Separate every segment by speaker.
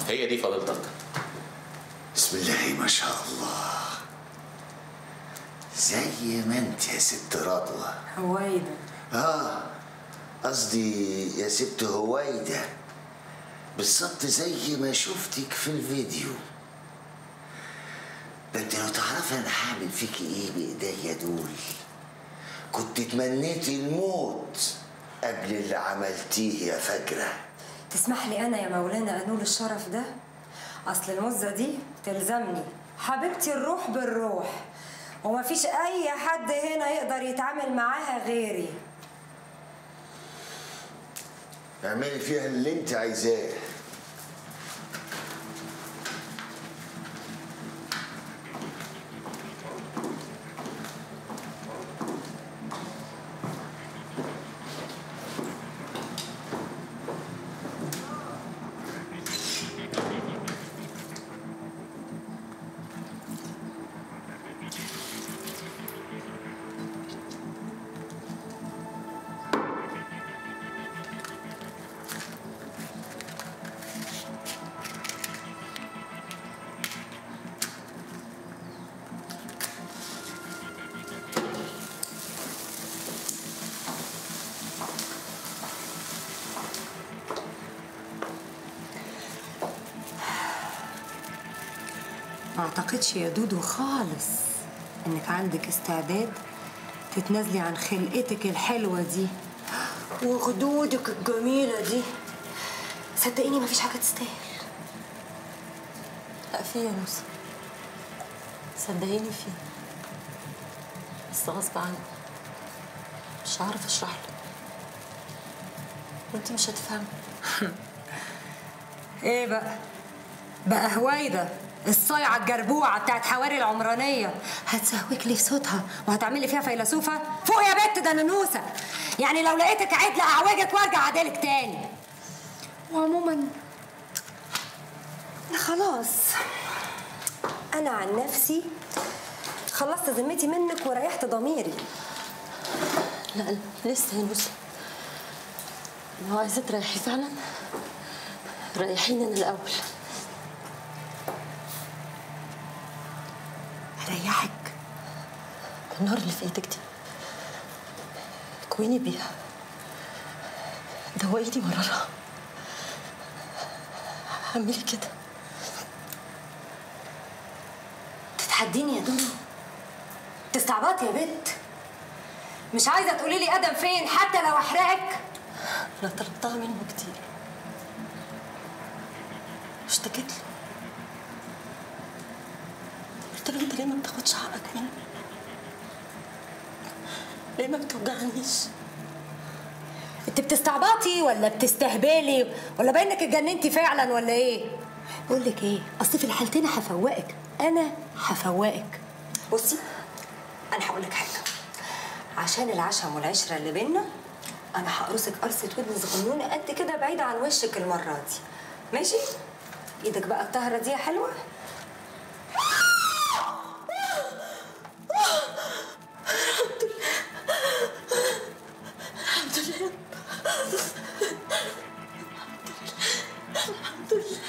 Speaker 1: هي دي فضيلتك
Speaker 2: بسم الله ما شاء الله زي ما انت يا ست رضوى
Speaker 3: هويدا
Speaker 2: اه قصدي يا ست هويدا بالظبط زي ما شفتك في الفيديو ده انت لو تعرفي انا هعمل فيكي ايه بايديا دول كنت تمنيتي الموت قبل اللي عملتيه يا فجره
Speaker 3: تسمح لي انا يا مولانا انول الشرف ده اصل المزه دي تلزمني حبيبتي الروح بالروح ومفيش اي حد هنا يقدر يتعامل معاها غيري
Speaker 2: اعملي فيها اللي انت عايزاه
Speaker 3: ما اعتقدش يا دودو خالص انك عندك استعداد تتنازلي عن خلقتك الحلوه دي وخدودك الجميله دي صدقيني مفيش حاجه تستاهل
Speaker 4: لا في يا نوسة صدقيني في بس غصب عني مش هعرف اشرح له وانت مش هتفهمي
Speaker 3: ايه بقى بقى هويدا الصايعة الجربوعة بتاعت حواري العمرانية هتسهوك لي في صوتها وهتعملي فيها فيلسوفة فوق يا بت ده ننوسة يعني لو لقيتك عدلة أعوجك وارجع عدلك تاني وعموما خلاص أنا عن نفسي خلصت ذمتي منك وريحت ضميري
Speaker 4: لا لا لسه يا نوسة لو عايزة تريحي فعلا ريحيني انا الاول
Speaker 3: هريحك
Speaker 4: النار اللي في ايدك دي كويني بيها دوقيني مرارها اعملي كده
Speaker 3: تتحديني يا دودو تستعبطي يا بت مش عايزة تقولي لي أدم فين حتى لو أحرقك
Speaker 4: انا طلبتها منه كتير واشتكيت له قلت له انت ليه ما بتاخدش حقك مني ليه ما بتوجعنيش
Speaker 3: انت بتستعبطي ولا بتستهبلي ولا بانك اتجننتي فعلا ولا ايه بقول لك ايه اصل في الحالتين هفوقك انا هفوقك بصي انا هقول لك حاجه عشان العشم والعشره اللي بينا انا هقرصك قرصه ودن صغنونه قد كده بعيده عن وشك المره دي ماشي ايدك بقى الطاهره دي يا حلوه
Speaker 4: الحمد لله الحمد لله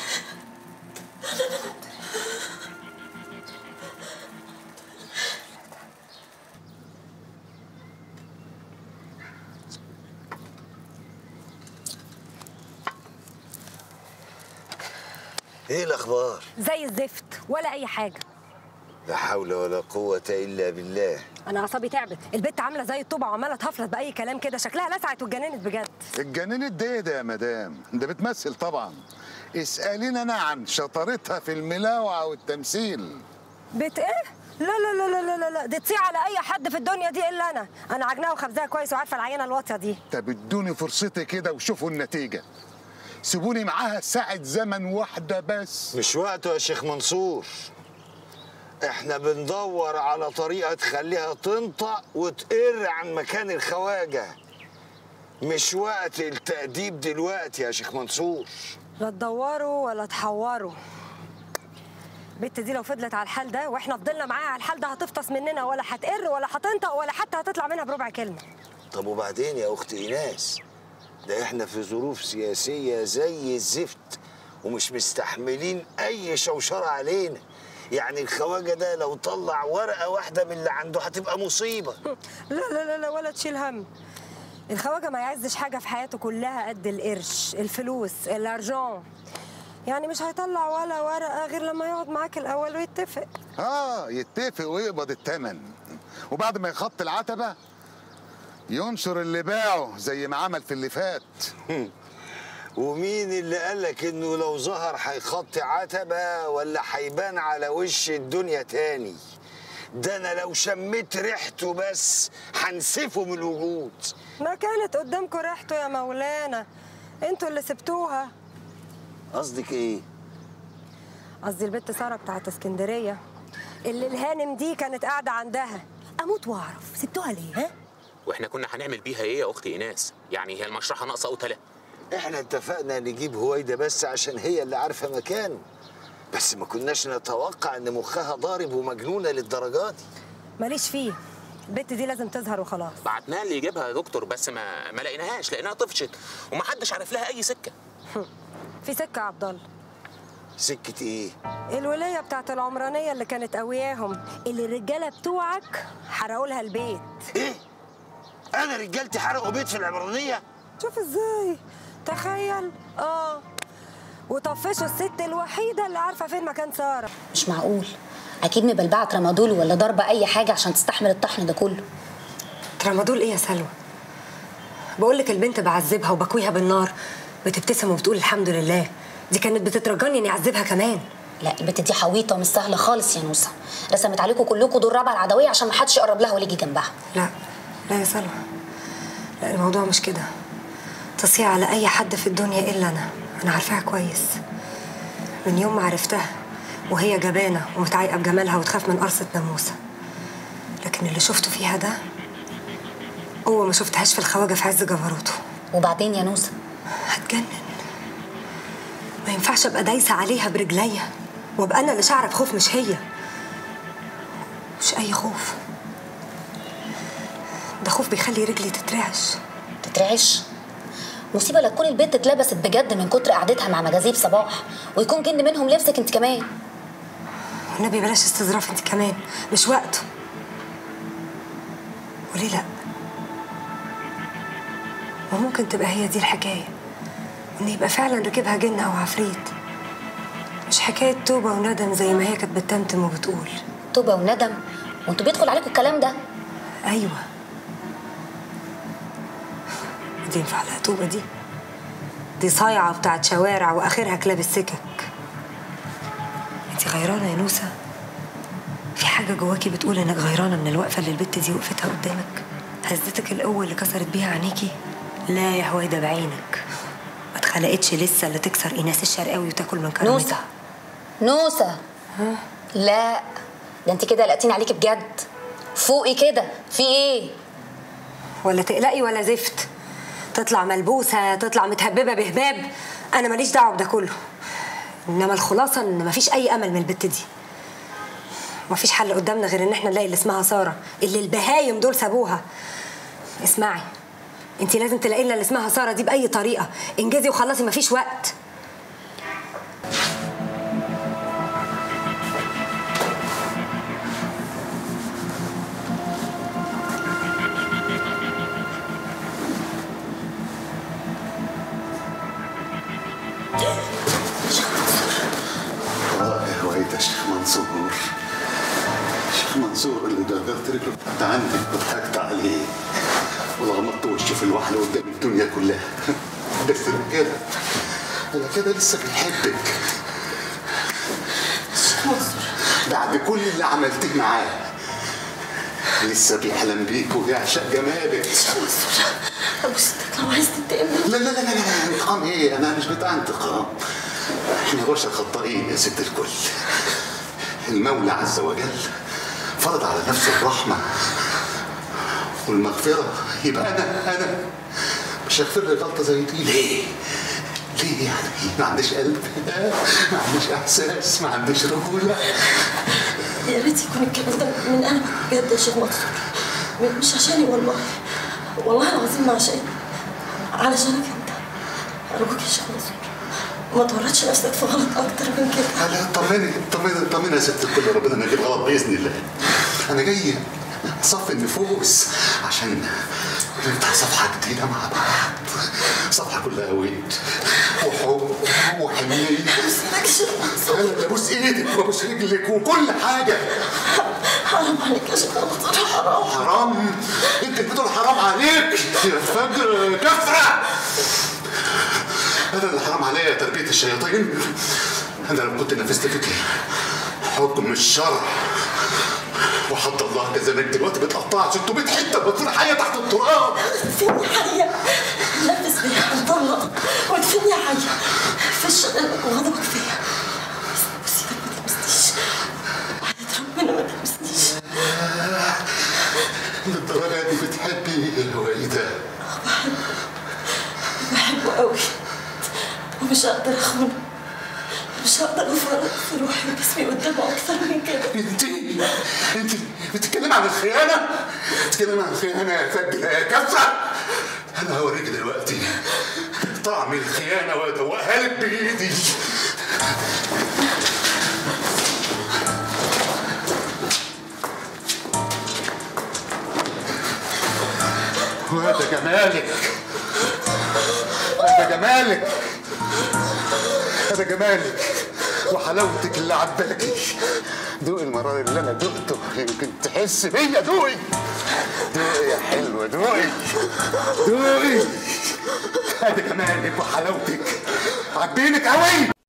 Speaker 2: ايه الاخبار
Speaker 3: زي الزفت ولا اي حاجه
Speaker 2: لا حول ولا قوه الا بالله
Speaker 3: انا اعصابي تعبت البت عامله زي الطوبه وعماله تهفلت باي كلام كده شكلها لسعت واتجننت بجد
Speaker 5: اتجننت ده ده يا مدام ده بتمثل طبعا اسألينا انا عن شطارتها في الملاوعة والتمثيل
Speaker 3: بت ايه لا لا لا لا لا لا لا دي تصيع على اي حد في الدنيا دي الا انا انا عجناها وخبزها كويس وعارفه العينه الواطيه دي
Speaker 5: طب ادوني فرصتي كده وشوفوا النتيجة سيبوني معاها ساعة زمن واحدة بس
Speaker 2: مش وقته يا شيخ منصور احنا بندور على طريقة تخليها تنطق وتقر عن مكان الخواجة مش وقت التأديب دلوقتي يا شيخ منصور
Speaker 3: لا تدوروا ولا تحوروا البت دي لو فضلت على الحال ده واحنا فضلنا معاها على الحال ده هتفطس مننا ولا هتقر ولا هتنطق ولا حتى هتطلع منها بربع كلمه
Speaker 2: طب وبعدين يا أخت إيناس ده احنا في ظروف سياسية زي الزفت ومش مستحملين اي شوشره علينا يعني الخواجه ده لو طلع ورقه واحده من اللي عنده هتبقى مصيبه
Speaker 3: لا لا لا لا ولا تشيل هم الخواجه ما يعزش حاجه في حياته كلها قد القرش الفلوس الارجون يعني مش هيطلع ولا ورقه غير لما يقعد معاك الاول ويتفق
Speaker 5: اه يتفق ويقبض الثمن وبعد ما يخط العتبه ينشر اللي باعه زي ما عمل في اللي فات
Speaker 2: ومين اللي قالك انه لو ظهر هيخطي عتبه ولا هيبان على وش الدنيا تاني ده انا لو شميت ريحته بس هنسفه من الوجود
Speaker 3: ما كانت قدامكم ريحته يا مولانا انتوا اللي سبتوها
Speaker 2: قصدك ايه
Speaker 3: قصدي البت ساره بتاعت اسكندريه اللي الهانم دي كانت قاعده عندها اموت واعرف سبتوها ليه ها
Speaker 1: واحنا كنا هنعمل بيها ايه يا اختي ايناس يعني هي المشرحه ناقصه قتله
Speaker 2: احنا اتفقنا نجيب هويدا بس عشان هي اللي عارفه مكانه بس ما كناش نتوقع ان مخها ضارب ومجنونه للدرجه دي
Speaker 3: ماليش فيه البت دي لازم تظهر وخلاص
Speaker 1: بعتنا اللي يجيبها يا دكتور بس ما ما لقيناهاش لقيناها طفشت ومحدش عارف لها اي سكه
Speaker 3: في سكه يا عبد الله
Speaker 2: سكه ايه
Speaker 3: الولايه بتاعت العمرانيه اللي كانت قوياهم اللي الرجاله بتوعك حرقوا لها البيت
Speaker 2: ايه انا رجالتي حرقوا بيت في العمرانيه
Speaker 3: شوف ازاي تخيل اه وطفشوا الست الوحيده اللي عارفه فين مكان ساره
Speaker 6: مش معقول اكيد مبلبعه ترامادول ولا ضاربه اي حاجه عشان تستحمل الطحن ده كله
Speaker 3: ترامادول ايه يا سلوى بقول لك البنت بعذبها وبكويها بالنار بتبتسم وبتقول الحمد لله دي كانت بتترجاني اني اعذبها كمان
Speaker 6: لا البت دي حويطه مش سهله خالص يا نوسه رسمت عليكم كلكم دور رابعه العدويه عشان ما حدش يقرب لها ولا يجي جنبها
Speaker 3: لا لا يا سلوى لا الموضوع مش كده تصيع على اي حد في الدنيا الا انا انا عارفاها كويس من يوم ما عرفتها وهي جبانه ومتعايقه بجمالها وتخاف من قرصه ناموسه لكن اللي شفته فيها ده هو ما شفتهاش في الخواجه في عز جبروته
Speaker 6: وبعدين يا نوسه
Speaker 3: هتجنن ما ينفعش ابقى دايسه عليها برجليا وابقى انا اللي شعره بخوف مش هي مش اي خوف ده خوف بيخلي رجلي تترعش
Speaker 6: تترعش مصيبه لا تكون البنت اتلبست بجد من كتر قعدتها مع مجاذيب صباح ويكون جن منهم لبسك انت كمان
Speaker 3: والنبي بلاش استظراف انت كمان مش وقته وليه لا وممكن تبقى هي دي الحكايه ان يبقى فعلا ركبها جن او عفريت مش حكايه توبه وندم زي ما هي كانت بتتمتم وبتقول
Speaker 6: توبه وندم وانتوا بيدخل عليكم الكلام ده
Speaker 3: ايوه دي ينفع لها توبه دي دي صايعه بتاعت شوارع واخرها كلاب السكك انت غيرانه يا نوسه في حاجه جواكي بتقول انك غيرانه من الوقفه اللي البت دي وقفتها قدامك هزتك القوه اللي كسرت بيها عينيكي لا يا هويدا بعينك ما اتخلقتش لسه اللي تكسر ايناس الشرقاوي وتاكل من كرامتها
Speaker 6: نوسه نوسه لا ده انت كده قلقتين عليكي بجد فوقي كده في ايه
Speaker 3: ولا تقلقي ولا زفت تطلع ملبوسه تطلع متهببه بهباب انا ماليش دعوه بده كله انما الخلاصه ان مفيش اي امل من البت دي مفيش حل قدامنا غير ان احنا نلاقي اللي اسمها ساره اللي البهايم دول سابوها اسمعي انت لازم تلاقي لنا اللي اسمها ساره دي باي طريقه انجزي وخلصي مفيش وقت
Speaker 5: اه يا ويدا شيخ منصور شيخ منصور اللي دغرت رجله تحت عندك وضحكت عليه ولغمضت وشه في الوحله قدام الدنيا كلها بس انا كده انا كده لسه بيحبك بعد كل اللي عملتيه معاه لسه بيحلم بيك وبيعشق جمالك
Speaker 4: ابو ستك لو عايز تنتقم
Speaker 5: لا لا لا لا لا انتقام ايه انا مش بتاع انتقام احنا بشر خطائين يا ست الكل المولى عز وجل فرض على نفسه الرحمه والمغفره يبقى انا انا مش هغفر لي غلطه زي دي ليه؟ ليه يعني؟ ما عنديش قلب ما عنديش احساس ما عنديش رجوله
Speaker 4: يا ريت يكون الكلام ده من قلبك بجد يا شيخ منصور م- مش عشاني والله والله العظيم ما عشاني علشانك انت ارجوك يا شيخ منصور ما تورطش نفسك في غلط اكتر من كده
Speaker 5: لا طمني طمني طمني يا ست الكل ربنا ما يجيب غلط باذن الله انا جاي اصفي النفوس عشان نفتح صفحه جديده مع بعض صفحه كلها ود وحب وحنيه
Speaker 4: مالكش
Speaker 5: انا اللي ابوس ايدك وابوس رجلك وكل حاجه
Speaker 4: حرام عليك يا شيخ منصور حرام
Speaker 5: حرام انت بتقول حرام عليك يا فجر كفره انا اللي حرام عليا تربيه الشياطين انا لو كنت نفذت فيك حكم الشرع وحد الله كذلك دلوقتي بتقطع 600 حته بتصير حيه تحت التراب
Speaker 4: ادفني حية نفس بيا هنطلق وادفني حية في الشقة وغضبك فيا بس سيبك ما تلمسنيش وحياة ربنا ما تلمسنيش
Speaker 5: للدرجه دي بتحبي الوالده
Speaker 4: بحبه قوي ومش هقدر اخونه مش هقدر افرط في روحي وجسمي قدامه اكتر من كده
Speaker 5: انت انت بتتكلم عن الخيانه بتتكلم عن الخيانه يا فجر يا كفره انا هوريك دلوقتي طعم الخيانه وادوقها لك بايدي وهذا جمالك هذا جمالك هذا جمالك وحلاوتك اللي عباكي دوقي المرار اللي انا دقته يمكن تحس بيا دوقي دوقي يا حلوه دوقي دوقي هذا جمالك وحلاوتك عبينك قوي